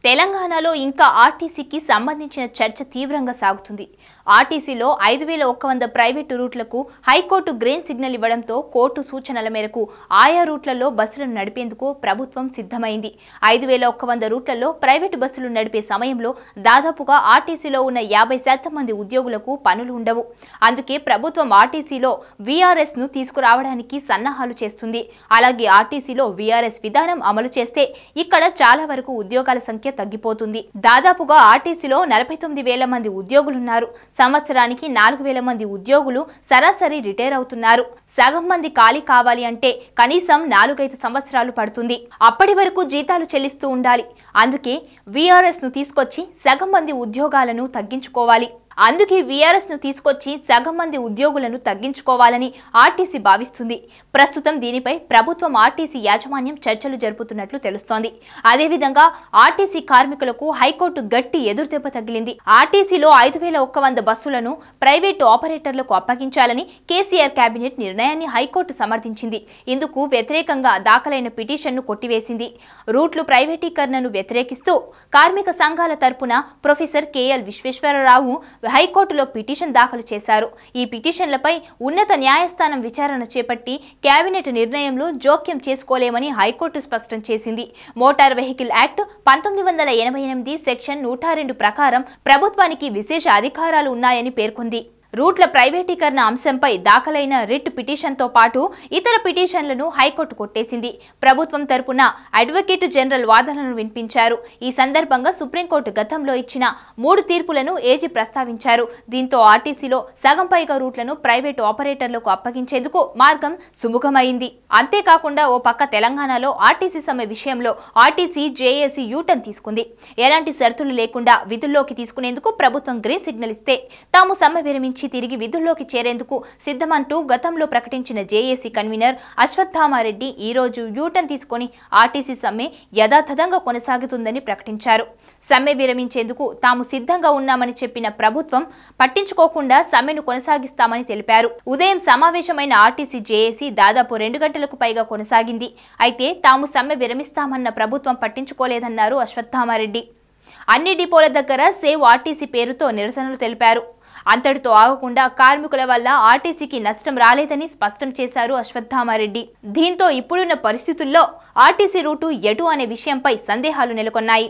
తెలంగాణలో ఇంకా ఆర్టీసీకి సంబంధించిన చర్చ తీవ్రంగా సాగుతుంది ఆర్టీసీలో ఐదు వేల ఒక్క వంద ప్రైవేటు రూట్లకు హైకోర్టు గ్రీన్ సిగ్నల్ ఇవ్వడంతో కోర్టు సూచనల మేరకు ఆయా రూట్లలో బస్సులను నడిపేందుకు ప్రభుత్వం సిద్ధమైంది ఐదు వేల ఒక్క వంద రూట్లలో ప్రైవేటు బస్సులు నడిపే సమయంలో దాదాపుగా ఆర్టీసీలో ఉన్న యాభై శాతం మంది ఉద్యోగులకు పనులు ఉండవు అందుకే ప్రభుత్వం ఆర్టీసీలో వీఆర్ఎస్ ను తీసుకురావడానికి సన్నాహాలు చేస్తుంది అలాగే ఆర్టీసీలో వీఆర్ఎస్ విధానం అమలు చేస్తే ఇక్కడ చాలా వరకు ఉద్యోగాల సంఖ్య తగ్గిపోతుంది దాదాపుగా ఆర్టీసీలో నలభై తొమ్మిది వేల మంది ఉద్యోగులున్నారు సంవత్సరానికి నాలుగు వేల మంది ఉద్యోగులు సరాసరి రిటైర్ అవుతున్నారు సగం మంది ఖాళీ కావాలి అంటే కనీసం నాలుగైదు సంవత్సరాలు పడుతుంది అప్పటి వరకు జీతాలు చెల్లిస్తూ ఉండాలి అందుకే వీఆర్ఎస్ ను తీసుకొచ్చి సగం మంది ఉద్యోగాలను తగ్గించుకోవాలి అందుకే వీఆర్ఎస్ ను తీసుకొచ్చి సగం మంది ఉద్యోగులను తగ్గించుకోవాలని ఆర్టీసీ భావిస్తుంది ప్రస్తుతం దీనిపై ప్రభుత్వం ఆర్టీసీ యాజమాన్యం చర్చలు జరుపుతున్నట్లు తెలుస్తోంది అదేవిధంగా ఆర్టీసీ కార్మికులకు హైకోర్టు గట్టి ఎదురుదెబ్బ తగిలింది ఆర్టీసీలో ఐదు వేల ఒక్క వంద బస్సులను ప్రైవేటు ఆపరేటర్లకు అప్పగించాలని కేసీఆర్ కేబినెట్ నిర్ణయాన్ని హైకోర్టు సమర్థించింది ఇందుకు వ్యతిరేకంగా దాఖలైన పిటిషన్ను కొట్టివేసింది రూట్లు ప్రైవేటీకరణను వ్యతిరేకిస్తూ కార్మిక సంఘాల తరపున ప్రొఫెసర్ కేఎల్ విశ్వేశ్వరరావు హైకోర్టులో పిటిషన్ దాఖలు చేశారు ఈ పిటిషన్లపై ఉన్నత న్యాయస్థానం విచారణ చేపట్టి కేబినెట్ నిర్ణయంలో జోక్యం చేసుకోలేమని హైకోర్టు స్పష్టం చేసింది మోటార్ వెహికల్ యాక్ట్ పంతొమ్మిది వందల ఎనభై ఎనిమిది సెక్షన్ నూట రెండు ప్రకారం ప్రభుత్వానికి విశేష అధికారాలు ఉన్నాయని పేర్కొంది రూట్ల ప్రైవేటీకరణ అంశంపై దాఖలైన రిట్ పిటిషన్తో పాటు ఇతర పిటిషన్లను హైకోర్టు కొట్టేసింది ప్రభుత్వం తరపున అడ్వకేట్ జనరల్ వాదనలను వినిపించారు ఈ సందర్భంగా సుప్రీంకోర్టు గతంలో ఇచ్చిన మూడు తీర్పులను ఏజీ ప్రస్తావించారు దీంతో ఆర్టీసీలో సగం పైగా రూట్లను ప్రైవేటు ఆపరేటర్లకు అప్పగించేందుకు మార్గం సుముఖమైంది అంతేకాకుండా ఓ పక్క తెలంగాణలో ఆర్టీసీ సమ్మె విషయంలో ఆర్టీసీ జేఏసీ యూటర్న్ తీసుకుంది ఎలాంటి షరతులు లేకుండా విధుల్లోకి తీసుకునేందుకు ప్రభుత్వం గ్రీన్ సిగ్నల్ ఇస్తే తాము సమ్మె విరమించి తిరిగి విధుల్లోకి చేరేందుకు సిద్ధమంటూ గతంలో ప్రకటించిన జేఏసీ కన్వీనర్ అశ్వత్థామారెడ్డి ఈ రోజు యూటర్న్ తీసుకొని ఆర్టీసీ సమ్మె యథాతథంగా కొనసాగుతుందని ప్రకటించారు సమ్మె విరమించేందుకు తాము సిద్ధంగా ఉన్నామని చెప్పిన ప్రభుత్వం పట్టించుకోకుండా సమ్మెను కొనసాగిస్తామని తెలిపారు ఉదయం సమావేశమైన ఆర్టీసీ జేఏసీ దాదాపు రెండు గంటలకు పైగా కొనసాగింది అయితే తాము సమ్మె విరమిస్తామన్న ప్రభుత్వం పట్టించుకోలేదన్నారు అశ్వత్థామారెడ్డి అన్ని డిపోల దగ్గర సేవ్ ఆర్టీసీ పేరుతో నిరసనలు తెలిపారు అంతటితో ఆగకుండా కార్మికుల వల్ల ఆర్టీసీకి నష్టం రాలేదని స్పష్టం చేశారు అశ్వత్థామారెడ్డి దీంతో ఇప్పుడున్న పరిస్థితుల్లో ఆర్టీసీ రూటు ఎటు అనే విషయంపై సందేహాలు నెలకొన్నాయి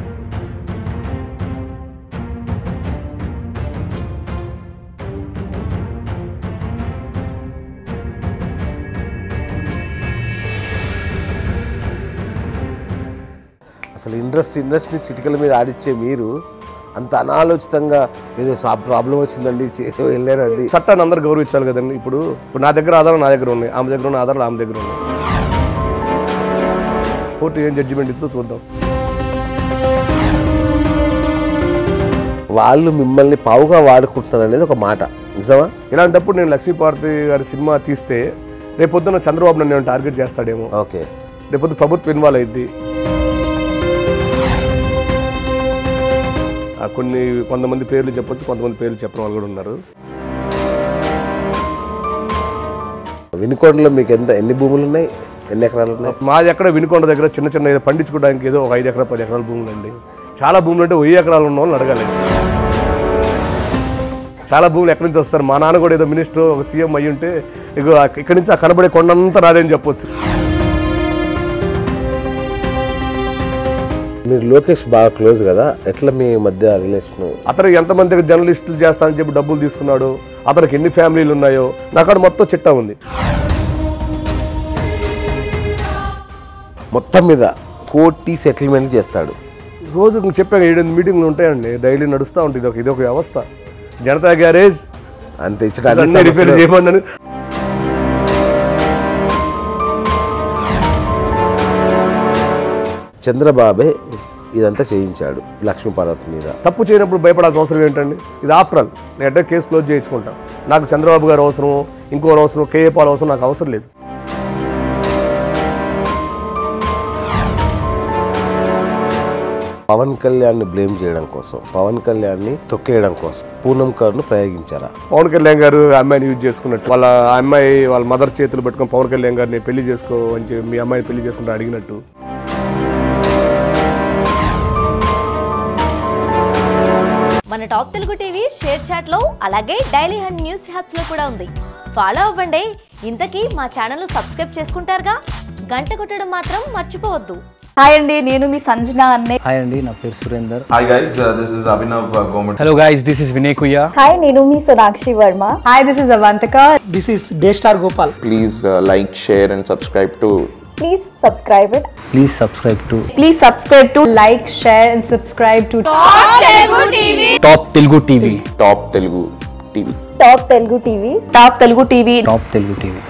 అసలు ఇంట్రెస్ట్ ఇండస్ట్రీ చిటికల మీద ఆడిచ్చే మీరు అంత అనాలోచితంగా ఏదో సా ప్రాబ్లం వచ్చిందండి చే- వెళ్ళారండి చట్టాన్ని అందరూ గౌరవించాలి కదండి ఇప్పుడు ఇప్పుడు నా దగ్గర ఆధారం నా దగ్గర ఉన్నాయి ఆమె దగ్గర ఉన్న ఆధారాలు ఆమె దగ్గర ఉన్నాయి కోర్టు ఏం జడ్జిమెంట్ ఇస్తుందో చూద్దాం వాళ్ళు మిమ్మల్ని పావుగా వాడుకుంటున్నారు అనేది ఒక మాట నిజమా ఇలాంటప్పుడు నేను లక్ష్మీపార్వతి గారి సినిమా తీస్తే రేపొద్దున చంద్రబాబు నన్ను నేను టార్గెట్ చేస్తాడేమో ఓకే రేపొద్దు ప్రభుత్వం ఇన్వాల్వ్ అయింది కొన్ని కొంతమంది పేర్లు చెప్పొచ్చు కొంతమంది పేర్లు చెప్పిన వాళ్ళు కూడా ఉన్నారు వినుకొండలో మీకు ఎంత ఎన్ని భూములు ఉన్నాయి ఎన్ని ఎకరాలు ఉన్నాయి మాది ఎక్కడ వినుకొండ దగ్గర చిన్న చిన్న ఏదో పండించుకోవడానికి ఏదో ఒక ఐదు ఎకరాలు పది ఎకరాల భూములు అండి చాలా భూములు అంటే వెయ్యి ఎకరాలు ఉన్న వాళ్ళని అడగాలి చాలా భూములు ఎక్కడి నుంచి వస్తారు మా నాన్న కూడా ఏదో మినిస్టర్ ఒక సీఎం అయ్యి ఉంటే ఇగో ఇక్కడి నుంచి ఆ కనబడే కొండంతా రాదని చెప్పొచ్చు మీరు లోకేష్ బాగా క్లోజ్ కదా ఎట్లా మీ మధ్య రిలేషన్ అతను ఎంతమంది దగ్గర జర్నలిస్టులు చేస్తానని చెప్పి డబ్బులు తీసుకున్నాడు అతనికి ఎన్ని ఫ్యామిలీలు ఉన్నాయో నాకు అక్కడ మొత్తం చిట్టా ఉంది మొత్తం మీద కోటి సెటిల్మెంట్ చేస్తాడు రోజు ఇంక చెప్పాను ఏడెనిమిది మీటింగ్లు ఉంటాయండి డైలీ నడుస్తూ ఉంటుంది ఇది ఒక ఇది ఒక వ్యవస్థ జనతా గ్యారేజ్ అంత ఇచ్చడానికి అన్ని రిపేర్ చేయమన్నాను చంద్రబాబే ఇదంతా చేయించాడు లక్ష్మీ పార్వతి మీద తప్పు చేయనప్పుడు భయపడాల్సిన అవసరం ఏంటండి ఇది ఆఫ్టర్ ఆల్ నేను అంటే కేసు క్లోజ్ చేయించుకుంటాను నాకు చంద్రబాబు గారు అవసరం ఇంకోరు అవసరం కేఏ పాల్ అవసరం నాకు అవసరం లేదు పవన్ కళ్యాణ్ని బ్లేమ్ చేయడం కోసం పవన్ కళ్యాణ్ని తొక్కేయడం కోసం పూనం కర్ను ప్రయోగించారా పవన్ కళ్యాణ్ గారు ఆ అమ్మాయిని యూజ్ చేసుకున్నట్టు వాళ్ళ ఆ అమ్మాయి వాళ్ళ మదర్ చేతులు పెట్టుకొని పవన్ కళ్యాణ్ గారిని పెళ్లి చేసుకో అని చెప్పి మీ అమ్మాయిని పెళ్లి చేసుకుంటే అడిగినట్టు మన టాప్ తెలుగు టీవీ షేర్ చాట్లో అలాగే డైలీ హండ్ న్యూస్ హ్యాప్స్ లో కూడా ఉంది ఫాలో అవ్వండి ఇంతకీ మా ఛానల్ సబ్స్క్రైబ్ చేసుకుంటారుగా గంట కొట్టడం మాత్రం మర్చిపోవద్దు హాయ్ అండి నేను మీ సంజన అన్నే హాయ్ అండి నా పేరు Surender Hi guys, uh, this is Abhinav uh, Gomet. Hello guys this is Vinay కుయ్యా హాయ్ నేను మీ Sonakshi Varma hi this is Avantika This is Daystar Gopal. please uh, like, share, and subscribe to please subscribe it please subscribe to please subscribe to like share and subscribe to top Telugu TV Top Telugu TV. Top Telugu TV top Telugu TV top Telugu TV